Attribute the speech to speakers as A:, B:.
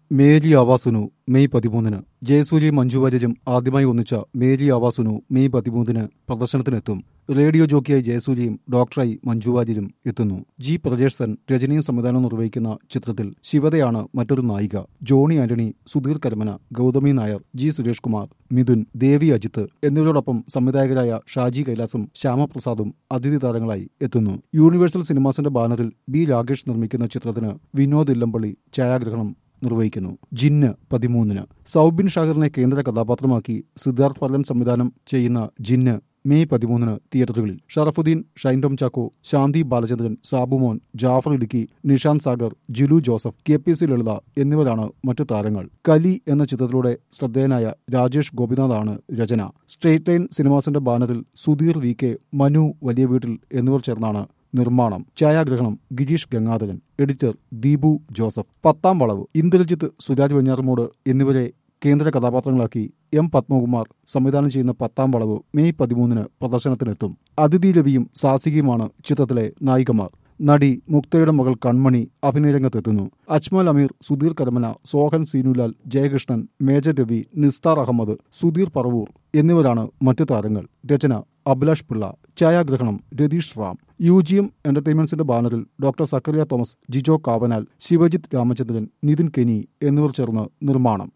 A: Mary ആവാസുനു May പതിമൂന്നിന് ജയസൂര്യയും മഞ്ജു വാര്യരും ആദ്യമായി ഒന്നിച്ച Mary ആവാസുനു May പതിമൂന്നിന് പ്രദർശനത്തിനെത്തും റേഡിയോ ജോക്കിയായി ജയസൂര്യയും ഡോക്ടറായി മഞ്ജു വാര്യരും എത്തുന്നു ജി പ്രജേഷ് രചനയും സംവിധാനവും നിർവഹിക്കുന്ന ചിത്രത്തിൽ ശിവതയാണ് മറ്റൊരു നായിക ജോണി ആന്റണി സുധീർ കരമന ഗൗതമി നായർ ജി സുരേഷ് കുമാർ മിഥുൻ ദേവി അജിത്ത് എന്നിവരോടൊപ്പം സംവിധായകരായ ഷാജി കൈലാസും ശ്യാമപ്രസാദും അതിഥി താരങ്ങളായി എത്തുന്നു യൂണിവേഴ്സൽ സിനിമാസിന്റെ ബാനറിൽ ബി രാകേഷ് നിർമ്മിക്കുന്ന ചിത്രത്തിന് വിനോദ് ഇല്ലമ്പള്ളി ഛായാഗ്രഹണം നിർവഹിക്കുന്നു ജിന്ന് പതിമൂന്നിന് സൗബിൻ ഷാഹിറിനെ കേന്ദ്ര കഥാപാത്രമാക്കി സിദ്ധാർത്ഥ് പർലൻ സംവിധാനം ചെയ്യുന്ന ജിന്ന് മെയ് പതിമൂന്നിന് തിയേറ്ററുകളിൽ Sharafudheen Shine Tom Chacko Shanthi Balachandran Sabumon Jaffar Idukki Nishanth Sagar Jilu Joseph K P C Lalitha എന്നിവരാണ് മറ്റു താരങ്ങൾ കലി എന്ന ചിത്രത്തിലൂടെ ശ്രദ്ധേയനായ രാജേഷ് ഗോപിനാഥാണ് രചന സ്ട്രേറ്റ് ലൈൻ സിനിമാസിന്റെ ബാനറിൽ സുധീർ വി കെ മനു വലിയ വീട്ടിൽ എന്നിവർ ചേർന്നാണ് നിർമ്മാണം ഛായാഗ്രഹണം ഗിരീഷ് ഗംഗാധരൻ എഡിറ്റർ ദീപു ജോസഫ് പത്താം വളവ് ഇന്ദ്രജിത്ത് സുരാജ് വെഞ്ഞാറമൂട് എന്നിവരെ കേന്ദ്ര കഥാപാത്രങ്ങളാക്കി എം പത്മകുമാർ സംവിധാനം ചെയ്യുന്ന പത്താം വളവ് മെയ് പതിമൂന്നിന് പ്രദർശനത്തിനെത്തും അതിഥി രവിയും സാസികയുമാണ് ചിത്രത്തിലെ നായികമാർ നടി മുക്തയുടെ മകൾ കൺമണി അഭിനയരംഗത്തെത്തുന്നു അജ്മൽ അമീർ സുധീർ കരമന സോഹൻ സീനുലാൽ ജയകൃഷ്ണൻ മേജർ രവി നിസ്താർ അഹമ്മദ് സുധീർ പറവൂർ എന്നിവരാണ് മറ്റു താരങ്ങൾ രചന അഭിലാഷ് പിള്ള ഛായാഗ്രഹണം Ratheesh Ram U G M എന്റർടൈൻമെന്റ്സിന്റെ ബാനറിൽ ഡോക്ടർ സക്കറിയ തോമസ് ജിജോ കാവനാൽ ശിവജിത്ത് രാമചന്ദ്രൻ നിതിൻ കെനി എന്നിവർ ചേർന്ന് നിർമ്മാണം